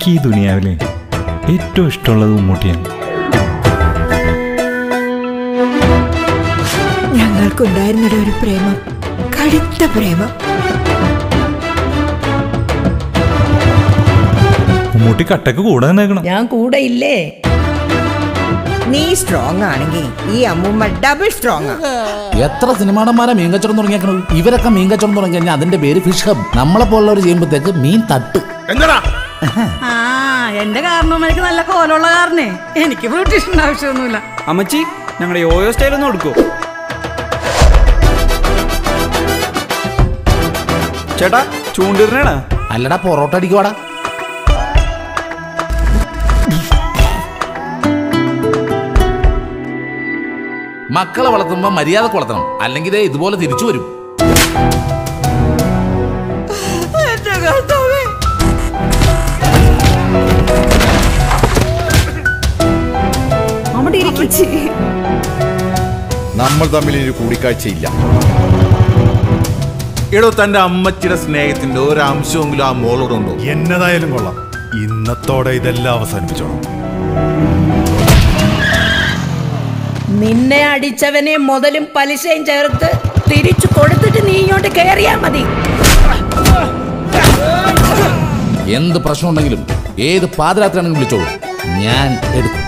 എനിക്ക് ഈ ദുനിയാവിലെ ഏറ്റവും ഇഷ്ടമുള്ളത് ഉമ്മൂട്ടിയാണ് ഞങ്ങൾക്കുണ്ടായിരുന്നൊരു ഒരു പ്രേമം കടുത്ത പ്രേമം ഉമ്മൂട്ടി കട്ടക്ക് കൂടെ നിന്നേക്കണം ഞാൻ കൂടെ ഇല്ലേ നീ സ്ട്രോങ് ആണെങ്കിൽ ഈ അമ്മൂമ്മ ഡബിൾ സ്ട്രോങ് ആ എത്ര സിനിമാടന്മാരെ മീൻ കച്ചവടം തുടങ്ങിയേക്കണത് ഇവരൊക്കെ മീൻ കച്ചവടം തുടങ്ങി കഴിഞ്ഞാൽ അതിന്റെ പേര് ഫിഷ് ഹബ് നമ്മളെ പോലുള്ളവർ ചെയ്യുമ്പോഴത്തേക്ക് മീൻ തട്ട് എന്താടാ ആ എന്റെ കാരണവന്മാർക്ക് നല്ല കോലുള്ള കാരണേ എനിക്ക് ബ്യൂട്ടീഷ്യന്റെ ആവശ്യമൊന്നുമില്ല അമ്മച്ചി ഞങ്ങളുടെ യോയോ സ്റ്റൈൽ ഒന്ന് കൊടുക്കോ ചേട്ടാ ചൂണ്ടിരണേടാ അല്ലടാ പൊറോട്ട അടിക്കുവാടാ മക്കളെ വളർത്തുമ്പോ മര്യാദക്ക് വളർത്തണം അല്ലെങ്കിൽ ദേ ഇതുപോലെ തിരിച്ചു വരും എന്റെ കർത്താവേ അവിടെ ഇരിക്കും നമ്മൾ തമ്മിൽ ഒരു കൂടിക്കാഴ്ചയില്ല എടോ തന്റെ അമ്മച്ചിയുടെ സ്നേഹത്തിന്റെ ഒരു അംശമെങ്കിലും ആ മോളോടുണ്ടോ എന്നതായാലും കൊള്ളാം ഇന്നത്തോടെ ഇതെല്ലാം അവസാനിപ്പിച്ചോളാം നിന്നെ അടിച്ചവനെ മുതലും പലിശയും ചേർത്ത് തിരിച്ചു കൊടുത്തിട്ട് നീ ഇങ്ങോട്ട് കയറിയാ മതി എന്ത് പ്രശ്നം ഉണ്ടെങ്കിലും ഏത് പാതിരാത്രിയാണെങ്കിലും വിളിച്ചോളൂ ഞാൻ എടുക്കും